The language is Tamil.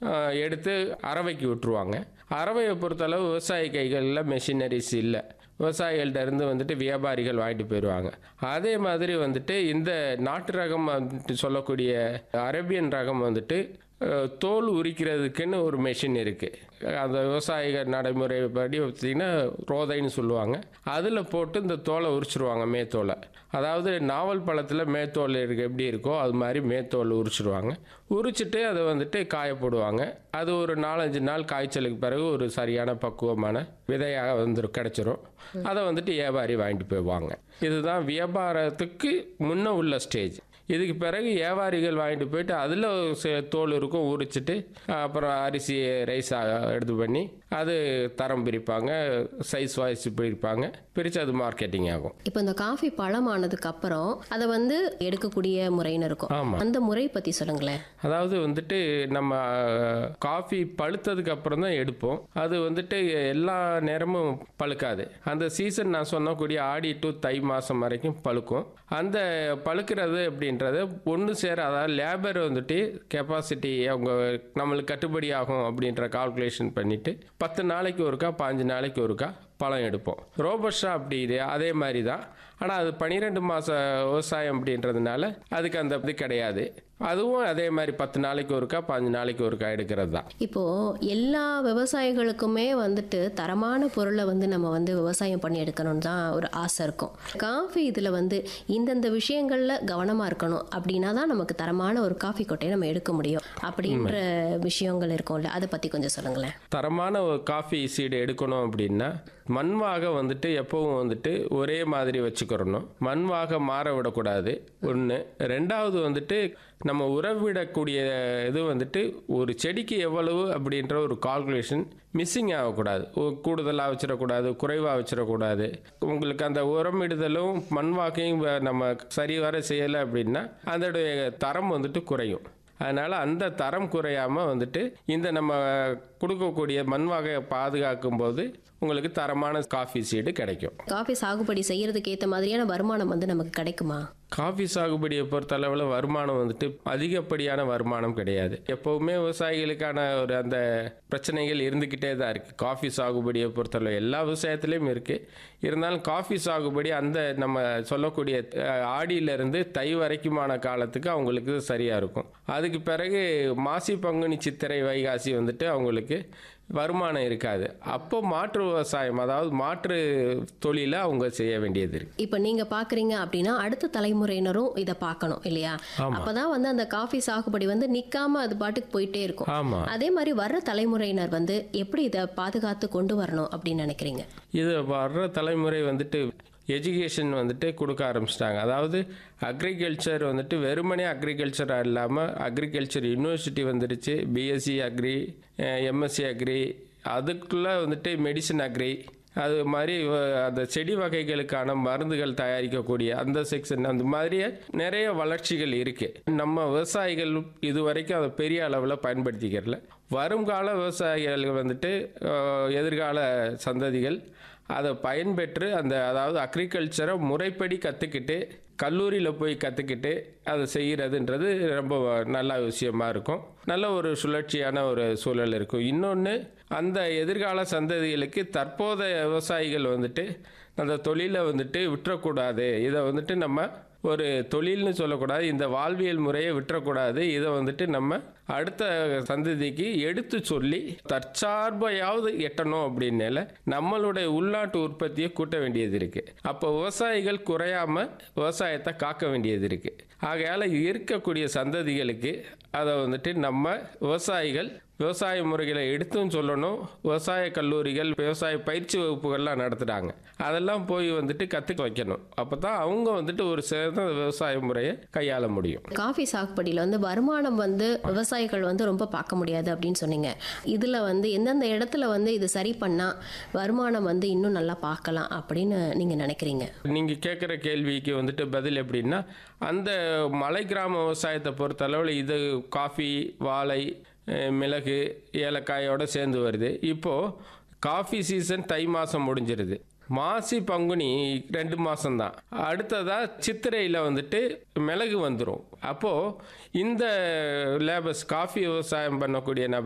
அஹ், எடுத்து அரவைக்கு விட்டுருவாங்க அரவையை பொறுத்தளவு விவசாய கைகளில் மெஷினரிஸ் இல்லை விவசாயிகள்ட்ட இருந்து வந்துட்டு வியாபாரிகள் வாங்கிட்டு போயிடுவாங்க அதே மாதிரி வந்துட்டு இந்த நாட்டு ரகம் வந்துட்டு சொல்லக்கூடிய அரேபியன் ரகம் வந்துட்டு அஹ், தோல் உரிக்கிறதுக்குன்னு ஒரு மெஷின் இருக்குது அந்த விவசாயிக நடைமுறைப்படி பார்த்தீங்கன்னா ரோதைன்னு சொல்லுவாங்க அதில் போட்டு இந்த தோலை உரிச்சிருவாங்க மேத்தோலை அதாவது நாவல் பழத்தில் மேத்தோல் இருக்கு எப்படி இருக்கோ அது மாதிரி மேத்தோல் உரிச்சிருவாங்க உரிச்சிட்டு அதை வந்துட்டு காய போடுவாங்க அது ஒரு நாலஞ்சு நாள் காய்ச்சலுக்கு பிறகு ஒரு சரியான பக்குவமான விதையாக வந்து கிடச்சிரும் அதை வந்துட்டு வியாபாரி வாங்கிட்டு போய்வாங்க இதுதான் வியாபாரத்துக்கு முன்ன உள்ள ஸ்டேஜ் இதுக்கு பிறகு வியாபாரிகள் வாங்கிட்டு போயிட்டு அதில் தோல் இருக்கும் உரிச்சிட்டு அப்புறம் அரிசி ரைஸ் எடுத்து பண்ணி அது தரம் பிரிப்பாங்க சைஸ் வாய்ஸ் பிரிப்பாங்க பிரித்து அது மார்க்கெட்டிங் ஆகும் இப்போ இந்த காஃபி பழமானதுக்கு அப்புறம் அதை வந்து எடுக்கக்கூடிய முறைன்னு இருக்கும் ஆமாம் அந்த முறை பத்தி சொல்லுங்களேன் அதாவது வந்துட்டு நம்ம அஹ், காஃபி பழுத்ததுக்கு அப்புறம் தான் எடுப்போம் அது வந்துட்டு எல்லா நேரமும் பழுக்காது அந்த சீசன் நான் சொன்னக்கூடிய ஆடி டு தை மாதம் வரைக்கும் பழுக்கும் அந்த பழுக்கிறது அப்படின்றது ஒன்று சேர அதாவது லேபர் வந்துட்டு கெப்பாசிட்டி அவங்க நம்மளுக்கு கட்டுப்படி ஆகும் அப்படின்ற கால்குலேஷன் பண்ணிட்டு பத்து நாளைக்கு ஒருக்கா பாஞ்சு நாளைக்கு ஒருக்கா பழம் எடுப்போம் ரோபஸ்டா அப்படி இது அதே மாதிரி தான் ஆனால் அது பன்னிரெண்டு மாத விவசாயம் அப்படின்றதுனால அதுக்கு அந்த இது கிடையாது அதுவும் அதே மாதிரி பத்து நாளைக்கு ஒருக்கா பாஞ்சு நாளைக்கு ஒருக்கா எடுக்கிறது தான் இப்போ எல்லா விவசாயிகளுக்குமே வந்துட்டு தரமான பொருளை வந்து நம்ம வந்து விவசாயம் பண்ணி எடுக்கணும்னு தான் ஒரு ஆசை இருக்கும் காஃபி இதில் வந்து இந்தந்த விஷயங்கள்ல கவனமா இருக்கணும் அப்படின்னா தான் நமக்கு தரமான ஒரு காஃபி கொட்டையை நம்ம எடுக்க முடியும் அப்படின்ற விஷயங்கள் இருக்கும்ல அதை பத்தி கொஞ்சம் சொல்லுங்களேன் தரமான ஒரு காஃபி சீடு எடுக்கணும் அப்படின்னா மண்வாக வந்துட்டு எப்பவும் வந்துட்டு ஒரே மாதிரி வச்சுக்கிறணும் மண்வாக மாற விடக்கூடாது ஒன்று ரெண்டாவது வந்துட்டு நம்ம உறவிடக்கூடிய இது வந்துட்டு ஒரு செடிக்கு எவ்வளவு அப்படின்ற ஒரு கால்குலேஷன் மிஸ்ஸிங் ஆகக்கூடாது கூடுதலாக வச்சிடக்கூடாது குறைவாக வச்சிடக்கூடாது உங்களுக்கு அந்த உரமிடுதலும் மண்வாக்கையும் வ- நம்ம சரிவர செய்யலை அப்படின்னா அதோடைய தரம் வந்துட்டு குறையும் அதனால் அந்த தரம் குறையாமல் வந்துட்டு இந்த நம்ம கொடுக்கக்கூடிய மண் வகையை பாதுகாக்கும் போது உங்களுக்கு தரமான காஃபி சீடு கிடைக்கும் காஃபி சாகுபடி செய்யறதுக்கு ஏற்ற மாதிரியான வருமானம் வந்து நமக்கு கிடைக்குமா காஃபி சாகுபடியை பொறுத்தளவில் வருமானம் வந்துட்டு அதிகப்படியான வருமானம் கிடையாது எப்போவுமே விவசாயிகளுக்கான ஒரு அந்த பிரச்சனைகள் இருந்துக்கிட்டே தான் இருக்குது காஃபி சாகுபடியை பொறுத்தளவு எல்லா விவசாயத்துலேயும் இருக்குது இருந்தாலும் காஃபி சாகுபடி அந்த நம்ம சொல்லக்கூடிய அஹ், ஆடியிலிருந்து தை வரைக்குமான காலத்துக்கு அவங்களுக்கு சரியாக இருக்கும் அதுக்கு பிறகு மாசி பங்குனி சித்திரை வைகாசி வந்துட்டு அவங்களுக்கு வருமானம் இருக்காது அப்போ மாற்று விவசாயம் அதாவது மாற்று தொழிலை அவங்க செய்ய வேண்டியது இருக்கு இப்போ நீங்க பாக்குறீங்க அப்படின்னா அடுத்த தலைமுறையினரும் இதை பார்க்கணும் இல்லையா அப்பதான் வந்து அந்த காஃபி சாகுபடி வந்து நிக்காம அது பாட்டுக்கு போயிட்டே இருக்கும் ஆமாம் அதே மாதிரி வர்ற தலைமுறையினர் வந்து எப்படி இதை பாதுகாத்து கொண்டு வரணும் அப்படின்னு நினைக்கிறீங்க இது வர்ற தலைமுறை வந்துட்டு எஜுகேஷன் வந்துட்டு கொடுக்க ஆரம்பிச்சிட்டாங்க அதாவது அக்ரிகல்ச்சர் வந்துட்டு வெறுமனே அக்ரிகல்ச்சராக இல்லாமல் அக்ரிகல்ச்சர் யூனிவர்சிட்டி வந்துடுச்சு பிஎஸ்சி அக்ரி எம்எஸ்சி அக்ரி அதுக்குள்ளே வந்துட்டு மெடிசன் அக்ரி அது மாதிரி வ- அந்த செடி வகைகளுக்கான மருந்துகள் தயாரிக்கக்கூடிய அந்த செக்ஷன் அந்த மாதிரியே நிறைய வளர்ச்சிகள் இருக்குது நம்ம விவசாயிகள் இது வரைக்கும் அதை பெரிய அளவில் பயன்படுத்திக்கிறல வருங்கால விவசாயிகள் வந்துட்டு அஹ், எதிர்கால சந்ததிகள் அதை பயன்பெற்று அந்த அதாவது அக்ரிகல்ச்சரை முறைப்படி கற்றுக்கிட்டு கல்லூரியில் போய் கற்றுக்கிட்டு அதை செய்கிறதுன்றது ரொம்ப நல்ல விஷயமா இருக்கும் நல்ல ஒரு சுழற்சியான ஒரு சூழல் இருக்கும் இன்னொன்று அந்த எதிர்கால சந்ததிகளுக்கு தற்போதைய விவசாயிகள் வந்துட்டு அந்த தொழிலை வந்துட்டு விட்டுறக்கூடாது இதை வந்துட்டு நம்ம ஒரு தொழில்னு சொல்லக்கூடாது இந்த வாழ்வியல் முறையை விட்டுறக்கூடாது இதை வந்துட்டு நம்ம அடுத்த சந்ததிக்கு எடுத்து சொல்லி தற்சார்பையாவது எட்டணும் அப்படின்னால நம்மளுடைய உள்நாட்டு உற்பத்தியை கூட்ட வேண்டியது இருக்கு அப்போ விவசாயிகள் குறையாம விவசாயத்தை காக்க வேண்டியது இருக்கு ஆகையால இருக்கக்கூடிய சந்ததிகளுக்கு அதை வந்துட்டு நம்ம விவசாயிகள் விவசாய முறைகளை எடுத்தும் சொல்லணும் விவசாய கல்லூரிகள் விவசாய பயிற்சி வகுப்புகள்லாம் நடத்துகிறாங்க அதெல்லாம் போய் வந்துட்டு கற்றுக்க வைக்கணும் அப்போ தான் அவங்க வந்துட்டு ஒரு சிறந்த விவசாய முறையை கையாள முடியும் காஃபி சாகுபடியில் வந்து வருமானம் வந்து விவசாயிகள் வந்து ரொம்ப பார்க்க முடியாது அப்படின்னு சொன்னீங்க இதில் வந்து எந்தெந்த இடத்துல வந்து இது சரி பண்ணால் வருமானம் வந்து இன்னும் நல்லா பார்க்கலாம் அப்படின்னு நீங்கள் நினைக்கிறீங்க நீங்கள் கேட்குற கேள்விக்கு வந்துட்டு பதில் எப்படின்னா அந்த மலை கிராம விவசாயத்தை பொறுத்தளவில் இது காஃபி வாழை அஹ், மிளகு ஏலக்காயோட சேர்ந்து வருது இப்போது காஃபி சீசன் தை மாதம் முடிஞ்சிருது மாசி பங்குனி ரெண்டு மாதம்தான் அடுத்ததாக சித்திரையில் வந்துட்டு மிளகு வந்துடும் அப்போது இந்த லேபர்ஸ் காஃபி விவசாயம் பண்ணக்கூடிய நபர்